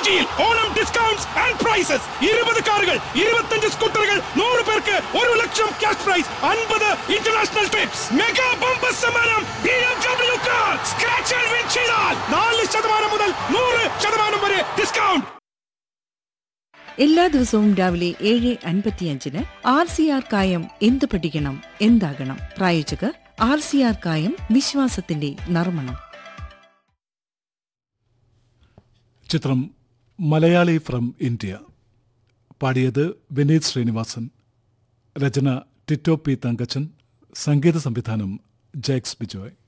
രുചിയിൽ Onam discounts and prizes ഇരുപത് കാറുകൾ ഇരുപത്തഞ്ച് സ്കൂട്ടറുകൾ നൂറ് പേർക്ക് ഒരു ലക്ഷം ക്യാഷ് പ്രൈസ് അൻപത് ഇന്റർനാഷണൽ ട്രിപ്സ് മെഗാ ബമ്പർ സമ്മാനം B M W car scratch and win ചെയ്താൽ നാല് ശതമാനം മുതൽ നൂറ് ശതമാനം വരെ ഡിസ്കൗണ്ട് എല്ലാ ദിവസവും രാവിലെ ഏഴ് അൻപത്തിയഞ്ചിന് ആർ സി ആർ കായം എന്ത് പഠിക്കണം എന്താകണം പ്രായോജകർ ആർ സി ആർ കായം വിശ്വാസത്തിന്റെ നർമ്മണം ചിത്രം മലയാളി ഫ്രം ഇന്ത്യ പാടിയത് വിനീത് ശ്രീനിവാസൻ രചന ടിറ്റോ പി തങ്കച്ചൻ സംഗീത സംവിധാനം ജാക്സ് ബിജോയ്